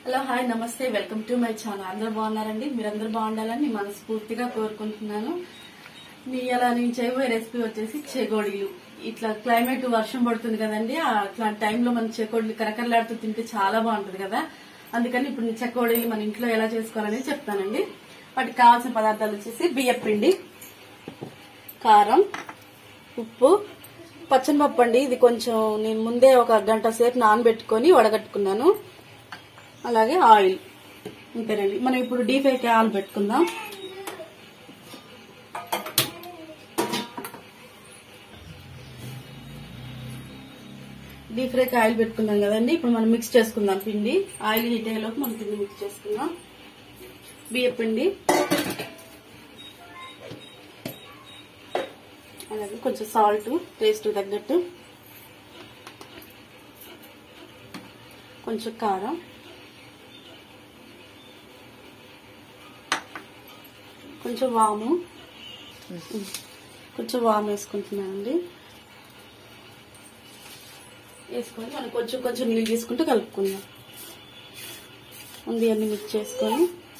Hello hi నమస్తే welcome to my channel అందరూ బాగున్నారండి మీరందరూ బాగుండాలని మనస్ఫూర్తిగా కోరుకుంటున్నాను మీ అలా నేను చేయబోయే రెసిపీ వచ్చేసి చెగోడీలు ఇట్లా క్లైమేట్ వర్షం పడుతుంది కదండి ఆ అట్లాంటి టైంలో మనం చెకోడీలు కరకరలాడుతూ తింటే చాలా బాగుంటుంది కదా అందుకని ఇప్పుడు నేను చెకోడీలు మన ఇంట్లో ఎలా చేసుకోవాలనేది చెప్తానండి వాటికి కావాల్సిన పదార్థాలు వచ్చేసి బియ్యం పిండి కారం ఉప్పు పచ్చనిపప్పు అండి ఇది కొంచెం నేను ముందే ఒక గంట సేపు నానబెట్టుకొని వడగట్టుకున్నాను అలాగే ఆయిల్ అంతేనండి మనం ఇప్పుడు డీప్ ఫ్రైకి ఆయిల్ పెట్టుకుందాం డీప్ ఫ్రైకి ఆయిల్ పెట్టుకుందాం కదండి ఇప్పుడు మనం మిక్స్ చేసుకుందాం పిండి ఆయిల్ హీట్ అయ్యేలోపు మనం పిండి మిక్స్ చేసుకుందాం బియ్య పిండి అలాగే కొంచెం సాల్ట్ టేస్ట్ తగ్గట్టు కొంచెం కారం కొంచెం వాము కొంచెం వాము వేసుకుంటున్నానండి వేసుకొని మనం కొంచెం కొంచెం నీళ్ళు తీసుకుంటూ కలుపుకుందాం ఉంది అన్ని మిక్స్ చేసుకొని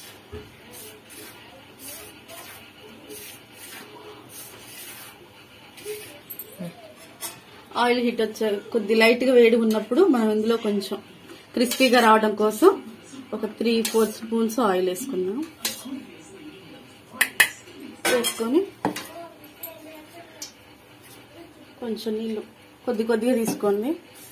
ఆయిల్ హీట్ వచ్చే కొద్ది లైట్ గా వేడి ఉన్నప్పుడు మనం ఇందులో కొంచెం క్రిస్పీగా రావడం కోసం ఒక త్రీ ఫోర్ స్పూన్స్ ఆయిల్ వేసుకుందాం వేసుకొని కొంచెం నీళ్ళు కొద్ది కొద్దిగా తీసుకోండి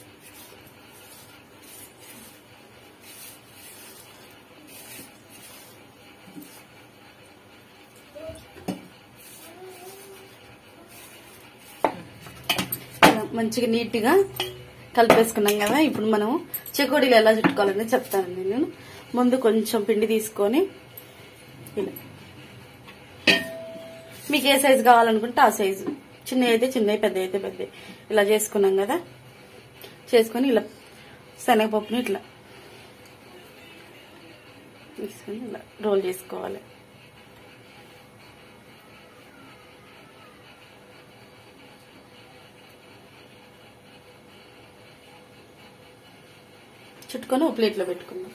ఇలా మంచిగా నీట్ గా కలిపేసుకున్నాం కదా ఇప్పుడు మనం చెకోడీలు ఎలా చుట్టుకోవాలని చెప్తానండి నేను ముందు కొంచెం పిండి తీసుకొని ఇలా మీకు ఏ సైజు కావాలనుకుంటే ఆ సైజు చిన్న అయితే చిన్నవి పెద్ద అయితే పెద్ద ఇలా చేసుకున్నాం కదా చేసుకొని ఇలా శనగపప్పుని ఇట్లా తీసుకొని ఇలా రోల్ చేసుకోవాలి చుట్టుకొని ఒక ప్లేట్లో పెట్టుకుందాం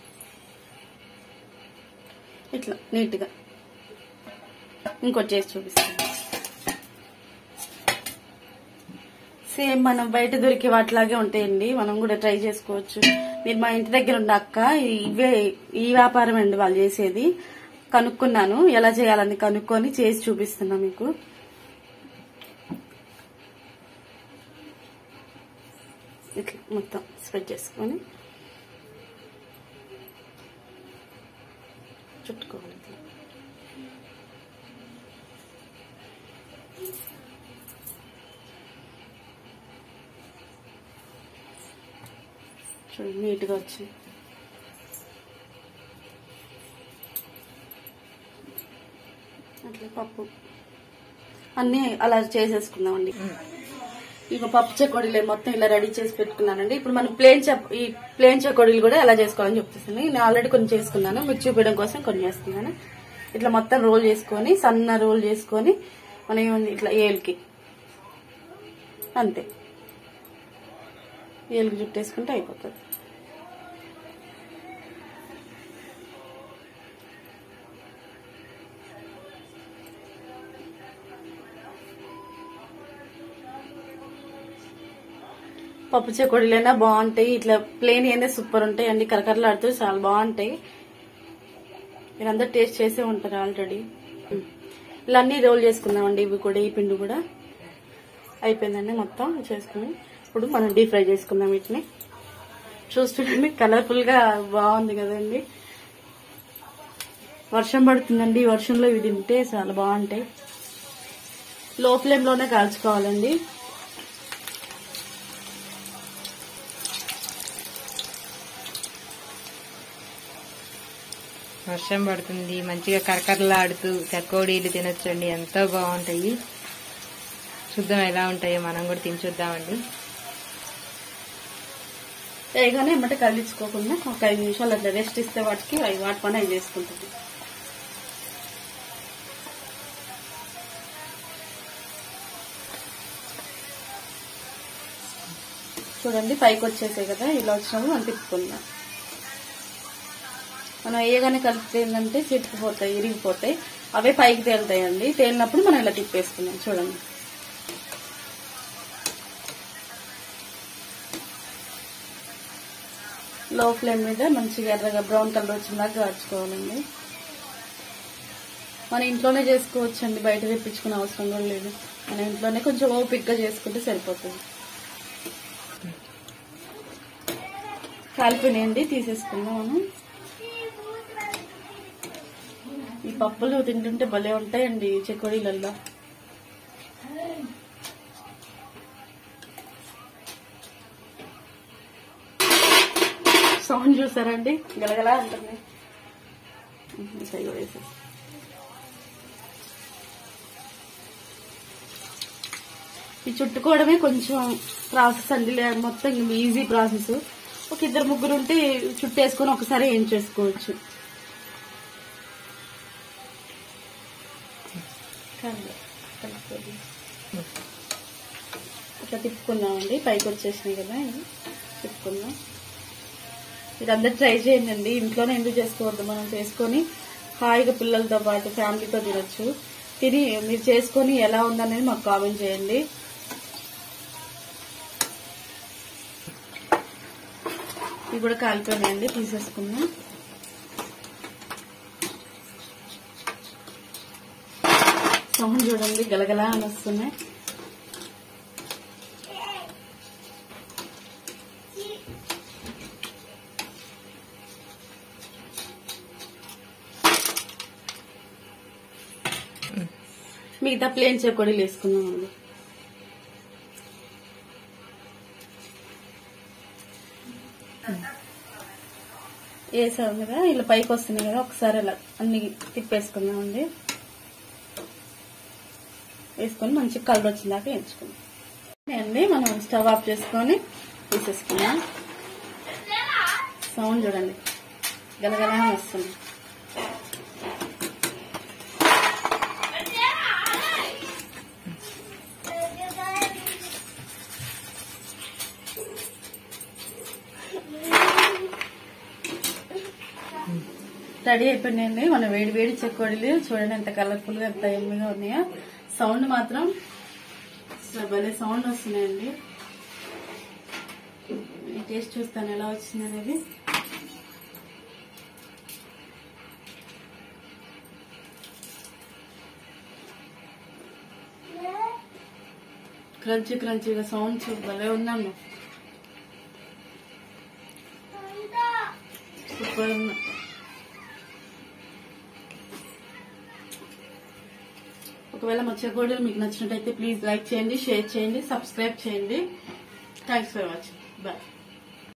ఇట్లా నీట్గా ఇంకోటి చేసి చూపిస్తాను సేమ్ మనం బయట దొరికే వాటిలాగే ఉంటాయండి మనం కూడా ట్రై చేసుకోవచ్చు మీరు మా ఇంటి దగ్గర ఉన్న అక్క ఇవే ఈ వ్యాపారం అండి వాళ్ళు చేసేది కనుక్కున్నాను ఎలా చేయాలని కనుక్కొని చేసి చూపిస్తున్నా మీకు ఇట్లా మొత్తం స్ప్రెడ్ చేసుకొని చుట్టుకోవాలి ఇట్లా చూడండి నీట్గా వచ్చింది అట్లా పప్పు అన్నీ అలా చేసేసుకుందామండి ఇక పప్పు చెకోడీలు మొత్తం ఇలా రెడీ చేసి పెట్టుకున్నానండి ఇప్పుడు మనం ప్లేన్ చెప్ ఈ ప్లేన్ చెకోడీలు కూడా ఎలా చేసుకోవాలని చెప్తున్నాను నేను ఆల్రెడీ కొన్ని చేసుకున్నాను మీకు చూపించడం కోసం కొన్ని చేస్తున్నాను ఇట్లా మొత్తం రోల్ చేసుకొని సన్న రోల్ చేసుకొని మనం ఏముంది ఇట్లా ఏలుకి అంతే ఏలుకి చుట్టేసుకుంటే అయిపోతుంది పప్పు చెకోడీలైనా బాగుంటాయి ఇట్లా ప్లేన్ అయినా సూపర్ ఉంటాయి అన్ని కరకరలాడుతూ చాలా బాగుంటాయి మీరందరూ టేస్ట్ చేసే ఉంటారు ఆల్రెడీ ఇలా అన్ని రోల్ చేసుకుందామండి ఇవి కూడా ఈ పిండి కూడా అయిపోయిందండి మొత్తం చేసుకుని ఇప్పుడు మనం డీప్ ఫ్రై చేసుకుందాం వీటిని చూస్తుండండి కలర్ఫుల్ గా బాగుంది కదండి వర్షం పడుతుందండి ఈ వర్షంలో ఇవి తింటే చాలా బాగుంటాయి లో ఫ్లేమ్ లోనే కాల్చుకోవాలండి వర్షం పడుతుంది మంచిగా కరకరలాడుతూ చకోడీలు తినొచ్చండి ఎంతో బాగుంటాయి చూద్దాం ఎలా ఉంటాయో మనం కూడా తిని చూద్దామండి వేయగానే ఎమ్మటే కదిలించుకోకుండా ఒక ఐదు నిమిషాలు అట్లా రెస్ట్ ఇస్తే వాటికి అవి వాటి పని అవి చేసుకుంటుంది చూడండి పైకి వచ్చేసాయి కదా ఇలా వచ్చినప్పుడు మనం తిప్పుకుందాం మనం వేయగానే కలిపితే ఏంటంటే చిట్టుకుపోతాయి ఇరిగిపోతాయి అవే పైకి తేలుతాయండి తేలినప్పుడు మనం ఇలా తిప్పేసుకున్నాం చూడండి లో ఫ్లేమ్ మీద మంచిగా ఎర్రగా బ్రౌన్ కలర్ వచ్చిందాకా కాచుకోవాలండి మన ఇంట్లోనే చేసుకోవచ్చండి బయట తెప్పించుకునే అవసరం కూడా లేదు మన ఇంట్లోనే కొంచెం ఓపిక్గా చేసుకుంటే సరిపోతుంది కాలిపోయినాయండి తీసేసుకుందాం మనం ఈ పప్పులు తింటుంటే భలే ఉంటాయండి చెకోడీలలో సౌండ్ చూసారండి గలగలా ఉంటుంది ఈ సైడ్ కూడా వేసేసి. ఈ చుట్టుకోవడమే కొంచెం ప్రాసెస్ అండి లే- మొత్తం ఈజీ ప్రాసెస్ ఒక ఇద్దరు ముగ్గురు ఉంటే చుట్టేసుకొని ఒకసారి ఏం చేసుకోవచ్చు ఇట్లా తిప్పుకున్నామండి పైకి వచ్చేసినాయి కదా ఇవి తిప్పుకుందాం ఇది అందరు ట్రై చేయండి ఇంట్లోనే ఎందుకు చేసుకోవద్దు మనం చేసుకొని హాయిగా పిల్లలతో పాటు ఫ్యామిలీతో తినొచ్చు తిని మీరు చేసుకొని ఎలా ఉందనేది మాకు కామెంట్ చేయండి ఇవి కూడా కాలిపోయినాయండి తీసేసుకుందాం సౌండ్ చూడండి గలగలా అని వస్తున్నాయి మిగతా ప్లేన్ చెకోడీలు వేసుకున్నామండి వేసాం కదా ఇలా పైకి వస్తున్నాయి కదా ఒకసారి ఇలా అన్ని తిప్పేసుకుందామండి వేసుకొని మంచి కలర్ వచ్చిందాక వేయించుకుందాం అండి మనం స్టవ్ ఆఫ్ చేసుకొని తీసేసుకున్నాం సౌండ్ చూడండి గలగలా వస్తుంది రెడీ అయిపోయినాయండి మన వేడి వేడి చెకోడీలు చూడండి ఎంత కలర్ఫుల్ గా ఎంత ఎమ్మిగా ఉన్నాయో సౌండ్ మాత్రం అసలు భలే సౌండ్ వస్తున్నాయండి ఈ టేస్ట్ చూస్తాను ఎలా వచ్చింది అనేది క్రంచీ క్రంచీగా సౌండ్స్ భలే ఉందమ్మా సూపర్ ఉంది ఒకవేళ మా చెకోడీలు మీకు నచ్చినట్టయితే ప్లీజ్ లైక్ చేయండి షేర్ చేయండి సబ్స్క్రైబ్ చేయండి థ్యాంక్స్ ఫర్ వాచింగ్ బాయ్